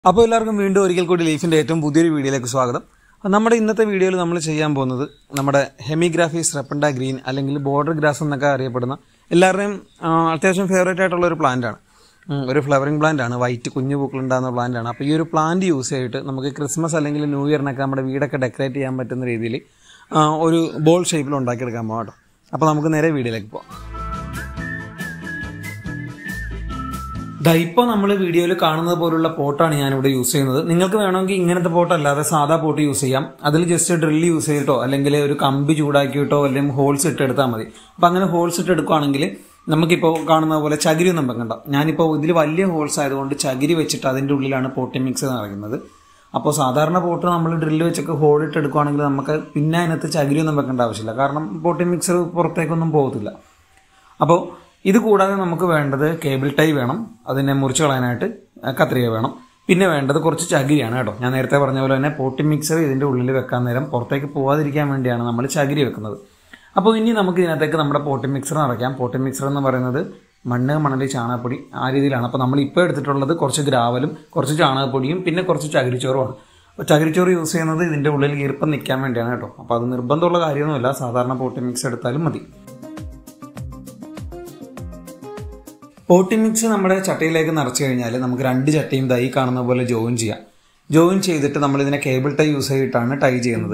അപ്പോൾ എല്ലാവർക്കും വീണ്ടും ഒരിക്കൽ കൂടി ലൈഫിൻ്റെ ഏറ്റവും പുതിയൊരു വീഡിയോയിലേക്ക് സ്വാഗതം നമ്മുടെ ഇന്നത്തെ വീഡിയോയിൽ നമ്മൾ ചെയ്യാൻ പോകുന്നത് നമ്മുടെ ഹെമിഗ്രാഫീസ് റെപ്പൻഡ ഗ്രീൻ അല്ലെങ്കിൽ ബോർഡർ ഗ്രാസ് എന്നൊക്കെ അറിയപ്പെടുന്ന എല്ലാവരുടെയും ആ, അത്യാവശ്യം ഫേവറേറ്റ് ആയിട്ടുള്ള ഒരു പ്ലാന്റ് ആണ് ഉം, ഒരു ഫ്ലവറിംഗ് പ്ലാന്റ് ആണ് വൈറ്റ് കുഞ്ഞു പൂക്കളുണ്ടാകുന്ന പ്ലാന്റ് ആണ് അപ്പോൾ ഈ ഒരു പ്ലാന്റ് യൂസ് ചെയ്തിട്ട് നമുക്ക് ക്രിസ്മസ് അല്ലെങ്കിൽ ന്യൂ ഇയറിനൊക്കെ നമ്മുടെ വീടൊക്കെ ഡെക്കറേറ്റ് ചെയ്യാൻ പറ്റുന്ന രീതിയിൽ ആ, ഒരു ബോൾ ഷേപ്പിൽ ഉണ്ടാക്കിയെടുക്കാൻ പോകാം കേട്ടോ അപ്പോൾ നമുക്ക് നേരെ വീഡിയോയിലേക്ക് പോകാം ദാ ഇപ്പോൾ നമ്മൾ വീഡിയോയിൽ കാണുന്നത് പോലുള്ള പോട്ടാണ് ഞാനിവിടെ യൂസ് ചെയ്യുന്നത് നിങ്ങൾക്ക് വേണമെങ്കിൽ ഇങ്ങനത്തെ പോട്ട് അല്ലാതെ സാധാ പോട്ട് യൂസ് ചെയ്യാം അതിൽ ജസ്റ്റ് ഡ്രില്ല് യൂസ് ചെയ്തിട്ടോ അല്ലെങ്കിൽ ഒരു കമ്പി ചൂടാക്കിയിട്ടോ അല്ലെങ്കിൽ ഹോൾസ് ഇട്ട് എടുത്താൽ മതി അപ്പം അങ്ങനെ ഹോൾസ് ഇട്ട് എടുക്കുകയാണെങ്കിൽ നമുക്കിപ്പോൾ കാണുന്ന പോലെ ചകിരി ഒന്നും വെക്കണ്ട ഞാനിപ്പോൾ ഇതിൽ വലിയ ഹോൾസ് ആയതുകൊണ്ട് ചകിരി വെച്ചിട്ട് അതിൻ്റെ ഉള്ളിലാണ് പോട്ടി മിക്സ് നടക്കുന്നത് അപ്പോൾ സാധാരണ പോട്ട് നമ്മൾ ഡ്രില്ല് വെച്ചൊക്കെ ഹോൾ ഇട്ട് എടുക്കുകയാണെങ്കിൽ നമുക്ക് പിന്നെ അതിനകത്ത് ചകിരി ഒന്നും വെക്കേണ്ട ആവശ്യമില്ല കാരണം പോട്ടി മിക്സർ പുറത്തേക്കൊന്നും പോകത്തില്ല അപ്പോൾ ഇത് കൂടാതെ നമുക്ക് വേണ്ടത് കേബിൾ ടൈ വേണം അതിനെ മുറിച്ച് കളയാനായിട്ട് കത്രിക വേണം പിന്നെ വേണ്ടത് കുറച്ച് ചകിരിയാണ് കേട്ടോ ഞാൻ നേരത്തെ പറഞ്ഞ പോലെ തന്നെ പോട്ടി മിക്സർ ഇതിൻ്റെ ഉള്ളിൽ വെക്കാൻ നേരം പുറത്തേക്ക് പോകാതിരിക്കാൻ വേണ്ടിയാണ് നമ്മൾ ചകിരി വെക്കുന്നത് അപ്പോൾ ഇനി നമുക്ക് ഇതിനകത്തേക്ക് നമ്മുടെ പോട്ടി മിക്സർ നിറയ്ക്കാം പോട്ടി മിക്സർ എന്ന് പറയുന്നത് മണ്ണ് മണൽ ചാണകപ്പൊടി ആ രീതിയിലാണ് അപ്പോൾ നമ്മൾ ഇപ്പോൾ എടുത്തിട്ടുള്ളത് കുറച്ച് ഗ്രാവലും കുറച്ച് ചാണകപ്പൊടിയും പിന്നെ കുറച്ച് ചകിരിച്ചോറുമാണ് അപ്പോൾ ചകിരിച്ചോറ് യൂസ് ചെയ്യുന്നത് ഇതിൻ്റെ ഉള്ളിൽ ഈർപ്പം നിൽക്കാൻ വേണ്ടിയാണ് കേട്ടോ അപ്പോൾ അത് നിർബന്ധമുള്ള കാര്യമൊന്നുമില്ല സാധാരണ പോട്ടി മിക്സ് എടുത്താലും മതി പോട്ടി മിക്സ് നമ്മുടെ ചട്ടയിലേക്ക് നിറച്ചു കഴിഞ്ഞാൽ നമുക്ക് രണ്ട് ചട്ടയും ദൈ കാണുന്ന പോലെ ജോയിൻ ചെയ്യാം ജോയിൻ ചെയ്തിട്ട് നമ്മൾ ഇതിനെ കേബിൾ ടൈ യൂസ് ചെയ്തിട്ടാണ് ടൈ ചെയ്യുന്നത്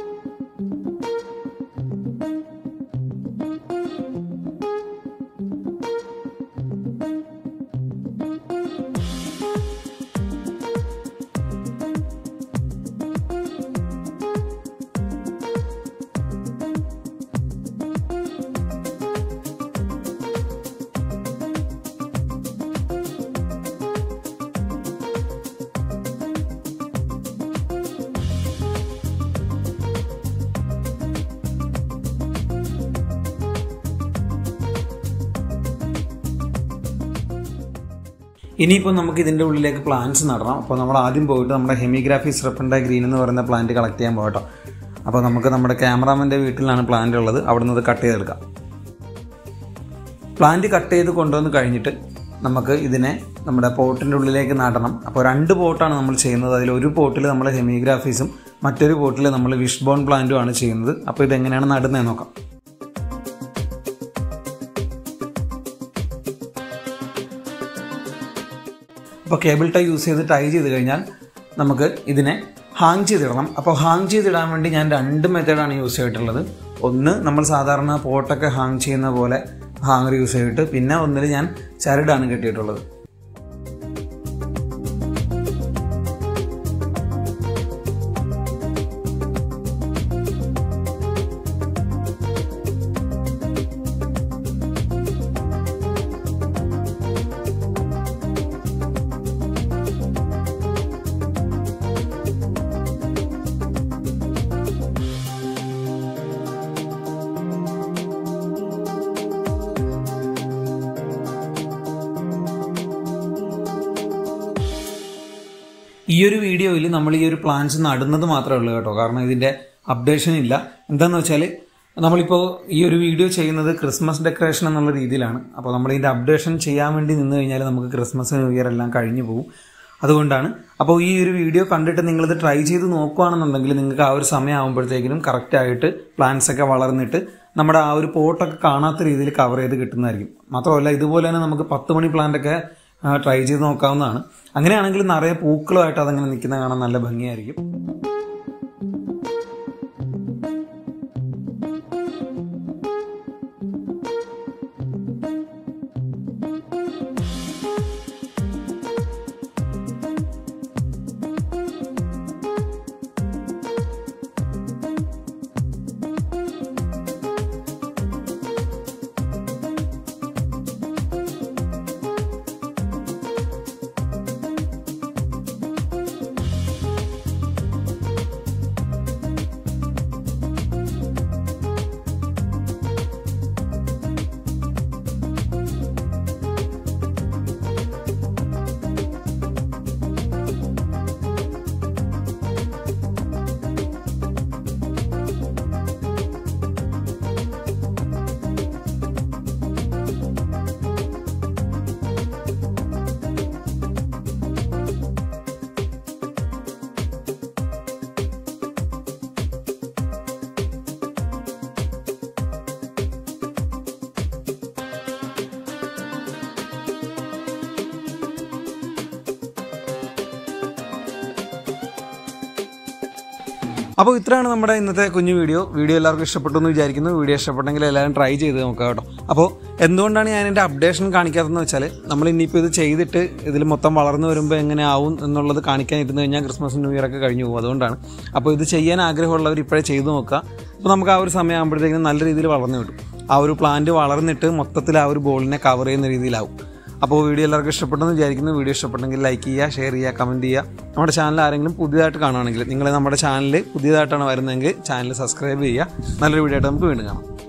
ഇനിയിപ്പോൾ നമുക്ക് ഇതിൻ്റെ ഉള്ളിലേക്ക് പ്ലാന്റ്സ് നടണം അപ്പോൾ നമ്മൾ ആദ്യം പോയിട്ട് നമ്മുടെ ഹെമിഗ്രാഫി സ്ട്രെപ്പൻഡ ഗ്രീൻ എന്ന് പറയുന്ന പ്ലാന്റ് കളക്ട് ചെയ്യാൻ പോകട്ടോ അപ്പോൾ നമുക്ക് നമ്മുടെ ക്യാമറാമാൻ്റെ വീട്ടിലാണ് പ്ലാന്റ് ഉള്ളത് അവിടെ നിന്ന് കട്ട് ചെയ്തെടുക്കാം പ്ലാന്റ് കട്ട് ചെയ്ത് കൊണ്ടുവന്ന് കഴിഞ്ഞിട്ട് നമുക്ക് ഇതിനെ നമ്മുടെ പോട്ടിൻ്റെ ഉള്ളിലേക്ക് നടണം അപ്പോൾ രണ്ട് പോട്ടാണ് നമ്മൾ ചെയ്യുന്നത് അതിൽ ഒരു പോട്ടിൽ നമ്മൾ ഹെമിഗ്രാഫീസും മറ്റൊരു പോട്ടിൽ നമ്മൾ വിഷ് ബോൺ പ്ലാന്റും ആണ് ചെയ്യുന്നത് അപ്പോൾ ഇതെങ്ങനെയാണ് നടുന്നത് നോക്കാം അപ്പോൾ കേബിൾ ടൈ യൂസ് ചെയ്ത് ടൈ ചെയ്ത് കഴിഞ്ഞാൽ നമുക്ക് ഇതിനെ ഹാങ് ചെയ്തിടണം അപ്പോൾ ഹാങ് ചെയ്തിടാൻ വേണ്ടി ഞാൻ രണ്ട് മെത്തേഡാണ് യൂസ് ചെയ്തിട്ടുള്ളത് ഒന്ന് നമ്മൾ സാധാരണ പോട്ടൊക്കെ ഹാങ് ചെയ്യുന്ന പോലെ ഹാങ്ങർ യൂസ് ചെയ്തിട്ട് പിന്നെ ഒന്നിൽ ഞാൻ ചരടാണ് കെട്ടിയിട്ടുള്ളത് ഈ ഒരു വീഡിയോയിൽ നമ്മൾ ഈ ഒരു പ്ലാൻസ് നടുന്നത് മാത്രമേ ഉള്ളൂ കേട്ടോ കാരണം ഇതിൻ്റെ അപ്ഡേഷൻ ഇല്ല എന്താന്ന് വെച്ചാൽ നമ്മളിപ്പോൾ ഈ ഒരു വീഡിയോ ചെയ്യുന്നത് ക്രിസ്മസ് ഡെക്കറേഷൻ എന്നുള്ള രീതിയിലാണ് അപ്പോൾ നമ്മൾ ഇതിൻ്റെ അപ്ഡേഷൻ ചെയ്യാൻ വേണ്ടി നിന്ന് കഴിഞ്ഞാൽ നമുക്ക് ക്രിസ്മസ് ന്യൂ ഇയർ എല്ലാം കഴിഞ്ഞു പോകും അതുകൊണ്ടാണ് അപ്പോൾ ഈ ഒരു വീഡിയോ കണ്ടിട്ട് നിങ്ങളിത് ട്രൈ ചെയ്ത് നോക്കുകയാണെന്നുണ്ടെങ്കിൽ നിങ്ങൾക്ക് ആ ഒരു സമയം ആകുമ്പോഴത്തേക്കിനും കറക്റ്റായിട്ട് പ്ലാന്റ്സ് ഒക്കെ വളർന്നിട്ട് നമ്മുടെ ആ ഒരു പോട്ടൊക്കെ കാണാത്ത രീതിയിൽ കവർ ചെയ്ത് കിട്ടുന്നതായിരിക്കും മാത്രമല്ല ഇതുപോലെ തന്നെ നമുക്ക് പത്ത് മണി പ്ലാന്റ് ഒക്കെ ട്രൈ ചെയ്ത് നോക്കാവുന്നതാണ് അങ്ങനെയാണെങ്കിൽ നിറയെ പൂക്കളുമായിട്ട് അതങ്ങനെ നിൽക്കുന്ന കാണാൻ നല്ല ഭംഗിയായിരിക്കും അപ്പോൾ ഇത്രയാണ് നമ്മുടെ ഇന്നത്തെ കുഞ്ഞു വീഡിയോ വീഡിയോ എല്ലാവർക്കും ഇഷ്ടപ്പെട്ടു എന്ന് വിചാരിക്കുന്നു വീഡിയോ ഇഷ്ടപ്പെട്ടെങ്കിൽ എല്ലാവരും ട്രൈ ചെയ്ത് നോക്കുക കേട്ടോ അപ്പോൾ എന്തുകൊണ്ടാണ് ഞാൻ എൻ്റെ അപ്ഡേഷൻ കാണിക്കാത്തതെന്ന് വെച്ചാൽ നമ്മൾ ഇനിയിപ്പോൾ ഇത് ചെയ്തിട്ട് ഇതിൽ മൊത്തം വളർന്നു വരുമ്പോൾ എങ്ങനെ ആവും എന്നുള്ളത് കാണിക്കാൻ ഇരുന്ന് കഴിഞ്ഞാൽ ക്രിസ്മസ് ന്യൂ ഇയർ ഒക്കെ കഴിഞ്ഞു പോകും അതുകൊണ്ടാണ് അപ്പോൾ ഇത് ചെയ്യാൻ ആഗ്രഹമുള്ളവർ ഇപ്പോഴേ ചെയ്ത് നോക്കുക അപ്പോൾ നമുക്ക് ആ ഒരു സമയം ആകുമ്പോഴത്തേക്കും നല്ല രീതിയിൽ വളർന്നു കിട്ടും ആ ഒരു പ്ലാന്റ് വളർന്നിട്ട് മൊത്തത്തിൽ ആ ഒരു ബോളിനെ കവർ ചെയ്യുന്ന രീതിയിലാവും അപ്പോൾ വീഡിയോ എല്ലാവർക്കും ഇഷ്ടപ്പെട്ടെന്ന് വിചാരിക്കുന്നു വീഡിയോ ഇഷ്ടപ്പെട്ടെങ്കിൽ ലൈക്ക് ചെയ്യുക ഷെയർ ചെയ്യുക കമൻറ്റ് ചെയ്യുക നമ്മുടെ ചാനൽ ആരെങ്കിലും പുതിയതായിട്ട് കാണുകയാണെങ്കിൽ നിങ്ങൾ നമ്മുടെ ചാനൽ പുതിയതായിട്ടാണ് വരുന്നതെങ്കിൽ ചാനൽ സബ്സ്ക്രൈബ് ചെയ്യുക നല്ലൊരു വീഡിയോ ആയിട്ട് നമുക്ക് വീണ്ടും കാണാം